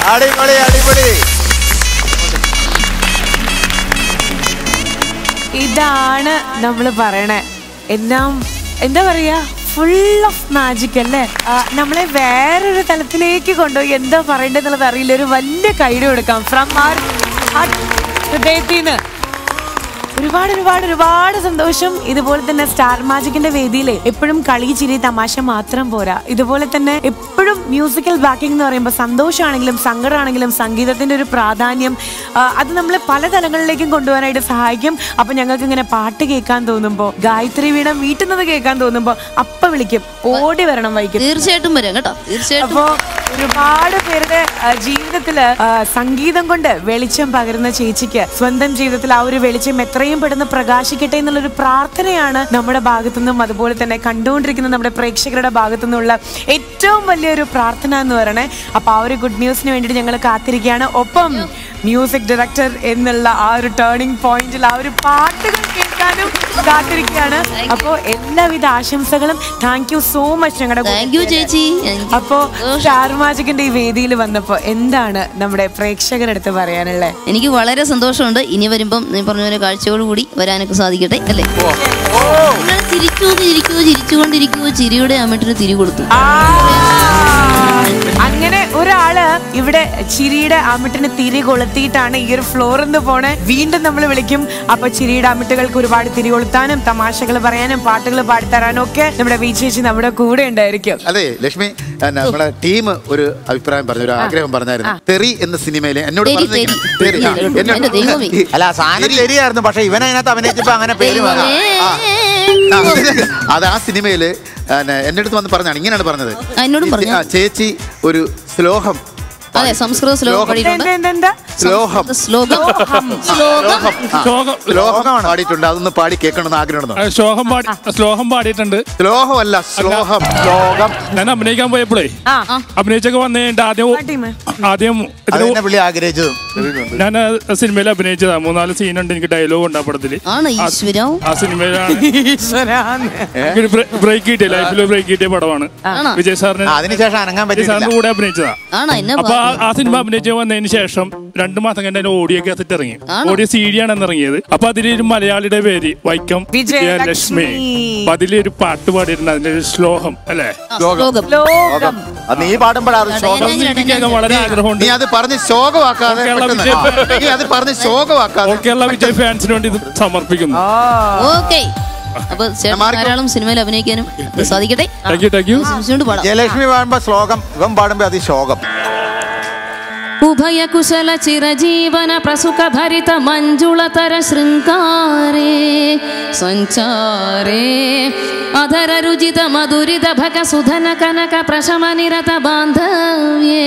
അടിപൊളി അടിപൊളി ഇതാണ് നമ്മൾ പറയണേ എല്ലാം എന്താ പറയാ ഫുൾ ഓഫ് മാജിക് അല്ലേ ആ, നമ്മളെ വേറൊരു തലത്തിലേക്ക് കൊണ്ടുപോയി എന്താ പറയേണ്ടതെന്നുള്ളത് അറിയില്ല ഒരു വലിയ കൈഡ് കൊടുക്കാം ഫ്രം ആർ ഹൃദയത്തിൽ നിന്ന് ഒരുപാട് ഒരുപാട് ഒരുപാട് സന്തോഷം ഇതുപോലെ തന്നെ സ്റ്റാർ മാജിക്കിന്റെ വേദിയിലെ എപ്പോഴും കളി ചിരി തമാശ മാത്രം പോരാ ഇതുപോലെ തന്നെ എപ്പോഴും മ്യൂസിക്കൽ ബാക്കിംഗ് എന്ന് പറയുമ്പോൾ സന്തോഷമാണെങ്കിലും സങ്കടമാണെങ്കിലും സംഗീതത്തിന്റെ ഒരു പ്രാധാന്യം ആ, അത് നമ്മൾ പല തലങ്ങളിലേക്കും കൊണ്ടുപോകാനായിട്ട് സഹായിക്കും അപ്പൊ ഞങ്ങൾക്ക് ഇങ്ങനെ പാട്ട് കേൾക്കാൻ തോന്നുമ്പോൾ ഗായത്രി വീണം വീട്ടുന്നത് കേൾക്കാൻ തോന്നുമ്പോൾ അപ്പ വിളിക്കും ഓടി വരണം വൈകിട്ട് തീർച്ചയായിട്ടും വരാം കേട്ടോ തീർച്ചയായിട്ടും അപ്പോ ഒരുപാട് പേരുടെ ആ, ജീവിതത്തില് ആ, സംഗീതം കൊണ്ട് വെളിച്ചം പകരുന്ന ചേച്ചിക്ക് സ്വന്തം ജീവിതത്തിൽ ആ ഒരു വെളിച്ചം എത്രയും പെട്ടെന്ന് പ്രകാശിക്കട്ടെ എന്നുള്ളൊരു പ്രാർത്ഥനയാണ് നമ്മുടെ ഭാഗത്തുനിന്നും അതുപോലെ തന്നെ കണ്ടുകൊണ്ടിരിക്കുന്ന നമ്മുടെ പ്രേക്ഷകരുടെ ഭാഗത്തു നിന്നുള്ള ഏറ്റവും വലിയൊരു പ്രാർത്ഥന എന്ന് പറയണേ അപ്പൊ ആ ഒരു ഗുഡ് ന്യൂസിന് വേണ്ടിയിട്ട് ഞങ്ങൾ കാത്തിരിക്കുകയാണ് ഒപ്പം മ്യൂസിക് ഡയറക്ടർ എന്നുള്ള ആ ഒരു ടേണിംഗ് പോയിന്റിൽ ആ ഒരു പാട്ടുകൾ കേൾക്കാനും കാത്തിരിക്കുകയാണ് അപ്പോൾ എല്ലാവിധ ആശംസകളും താങ്ക് യു സോ മച്ച് ഞങ്ങളുടെ താങ്ക് യു ചേച്ചി എനിക്ക് അപ്പോ സ്റ്റാർ മാജിക്കിന്റെ ഈ വേദിയിൽ വന്നപ്പോ എന്താണ് നമ്മുടെ പ്രേക്ഷകരടുത്ത് പറയാനുള്ളത് എനിക്ക് വളരെ സന്തോഷമുണ്ട് ഇനി വരുമ്പം നീ പറഞ്ഞ പോലെ കാഴ്ചയോടുകൂടി വരാനൊക്കെ സാധിക്കട്ടെ അല്ലേ നിങ്ങൾ ചിരിക്കൂ ചിരിക്കൂ ചിരിച്ചുകൊണ്ടിരിക്കൂ ചിരിയുടെ അമ്മട്ടിന് തിരി കൊടുത്തു അങ്ങനെ ഒരാള് ഇവിടെ ചിരിയുടെ അമിട്ടിന് തിരി കൊളുത്തിയിട്ടാണ് ഈ ഒരു ഫ്ലോറിൽ നിന്ന് പോണേ വീണ്ടും നമ്മൾ വിളിക്കും അപ്പൊ ചിരിയുടെ അമിട്ടുകൾക്ക് ഒരുപാട് തിരി കൊളുത്താനും തമാശകൾ പറയാനും പാട്ടുകൾ പാടിത്തരാനും ഒക്കെ നമ്മുടെ വി ചേച്ചി നമ്മുടെ കൂടെ ഉണ്ടായിരിക്കും അതെ ലക്ഷ്മി ആ, നമ്മുടെ ടീം ഒരു അഭിപ്രായം പറഞ്ഞു ഒരു ആഗ്രഹം പറഞ്ഞായിരുന്നു തെറി എന്ന സിനിമയിലെ എന്നോട് തെറി, പറഞ്ഞിങ്ങനെ, തെറി. തെറി. ആ, എന്നോട് എന്റെ ദൈവമേ. അല്ല സാധനം ശരിയായിരുന്നു പക്ഷെ ഇവൻ അതിനകത്ത് അഭിനയിച്ചപ്പോ അങ്ങനെ പേര് മാറി ആ, അത് ആ സിനിമയില് എന്റെ അടുത്ത് വന്ന് പറഞ്ഞാണ് ഇങ്ങനെയാണ് പറഞ്ഞത് ആ, എന്നോടും പറഞ്ഞു. ആ, ചേച്ചി ഒരു ശ്ലോകം അതെ സംസ്കൃത ശ്ലോകം ശ്ലോകം. പാടിയിട്ടുണ്ട് എന്താ എന്താ എന്താ ശ്ലോകം ശ്ലോകം ശ്ലോകം ശ്ലോകം ശ്ലോകം പാടിയിട്ടുണ്ട് അതൊന്ന് പാടി കേൾക്കണമെന്ന് ആഗ്രഹമുണ്ടെന്ന് ആ, ശ്ലോകം പാടി ശ്ലോകം പാടിയിട്ടുണ്ട് ശ്ലോകമല്ല ശ്ലോകം ശ്ലോകം ഞാൻ അഭിനയിക്കാൻ പോയപ്പോഴേ ആ അഭിനയിച്ചൊക്കെ വന്നു കഴിഞ്ഞിട്ട് ആദ്യം ടീം ആദ്യം അത് ഇതിന് തന്നെ പുള്ളി ആഗ്രഹിച്ചതും ഞാൻ ആ സിനിമയിൽ അഭിനയിച്ചതാ മൂന്നാല് സീനുണ്ട് എനിക്ക് ഡയലോഗ് ഉണ്ട് ആ പടത്തില് ആണ് ഈശ്വരം ആ സിനിമയിലാണ് ഈശ്വരാന്ന്. ബ്രേക്ക് കിട്ടിയ ലൈഫിൽ ബ്രേക്ക് കിട്ടിയ പടമാണ് ആണോ വിജയ് സാറിന് ആ, അതിനുശേഷം അനങ്ങാൻ വിജയ് സാറിന്റെ പറ്റിയിട്ടില്ല കൂടെ അഭിനയിച്ചതാ ആണോ എന്നെ അപ്പൊ ആ- ആ സിനിമ അഭിനയിച്ച് വന്നതിന് ശേഷം രണ്ടു മാസം കഴിഞ്ഞ ഓഡിയോ കാസറ്റ് ഇറങ്ങി ആണോ? ഓഡിയോ സി ഡി ആണ് ഇറങ്ങിയത് അപ്പൊ അതിലൊരു മലയാളിയുടെ പേര് വൈക്കം വിജയലക്ഷ്മി. വിജയലക്ഷ്മി അപ്പൊ അതിലൊരു പാട്ട് പാടിയിട്ടുണ്ട് അതിന്റെ ഒരു ശ്ലോകം അല്ലേ ആ, ശ്ലോകം ലോകം അത് നീ പാടുമ്പോഴാണ് അത് ശോകം ഞാൻ- ഞാൻ- എനിക്ക് കേൾക്കാൻ വളരെ ആഗ്രഹമുണ്ട് നീ അത് പറഞ്ഞ് ശോകമാക്കാതെ കേരള പെട്ടെന്ന്. വിജയ് നീ അത് പറഞ്ഞ് ശോകമാക്കാതെ ഓൾ കേരള വിജയ് ഫാൻസിന് വേണ്ടി ഇത് സമർപ്പിക്കുന്നു ഓക്കെ അപ്പൊ ചേട്ടൻ മാറിക്കോ. ധാരാളം സിനിമയിൽ അഭിനയിക്കാനും സാധിക്കട്ടെ താങ്ക് യു താങ്ക് യു ശ്രമിച്ചുകൊണ്ട് പാടാം ജയലക്ഷ്മി പാടുമ്പോ ശ്ലോകം ഇവൻ പാടുമ്പോ അത് ശോകം ഉഭയ കുശല ചിരജീവന പ്രസുഖ ഭരിത മഞ്ജുളതര ശൃംഗാരേ സഞ്ചാരേ അധര രുചിത മധുരിത ഭക സുധന കനക പ്രശമ നിരത ബാന്ധവ്യേ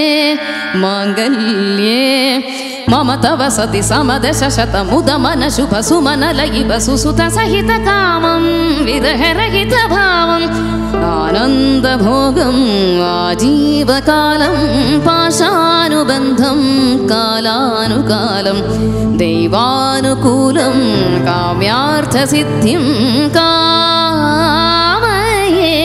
മാംഗല്യേ മമ തവ സതി സമദശ ശത മുദ മന ശുഭ സുമന ലയിബ സുസുത സഹിത കാമം വിരഹരഹിത ഭാവം ആനന്ദഭോഗം ആജീവകാലം പാശാനുബന്ധം കാലാനുകാലം ദൈവാനുകൂലം കാമ്യാർത്ഥസിദ്ധിം കാമയേ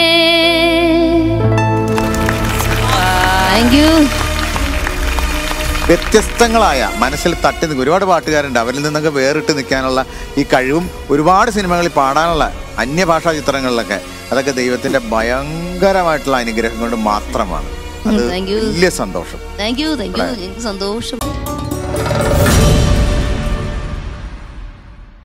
താങ്ക് യു വ്യത്യസ്തങ്ങളായ മനസ്സിൽ തട്ടി നിൽക്കും ഒരുപാട് പാട്ടുകാരുണ്ട് അവരിൽ നിന്നൊക്കെ വേറിട്ട് നിൽക്കാനുള്ള ഈ കഴിവും ഒരുപാട് സിനിമകളിൽ പാടാനുള്ള അന്യഭാഷാ ചിത്രങ്ങളിലൊക്കെ അതൊക്കെ ദൈവത്തിന്റെ ഭയങ്കരമായിട്ടുള്ള അനുഗ്രഹം കൊണ്ട് മാത്രമാണ് അത് Thank you. വലിയ സന്തോഷം താങ്ക് യു താങ്ക് യു എനിക്ക് സന്തോഷം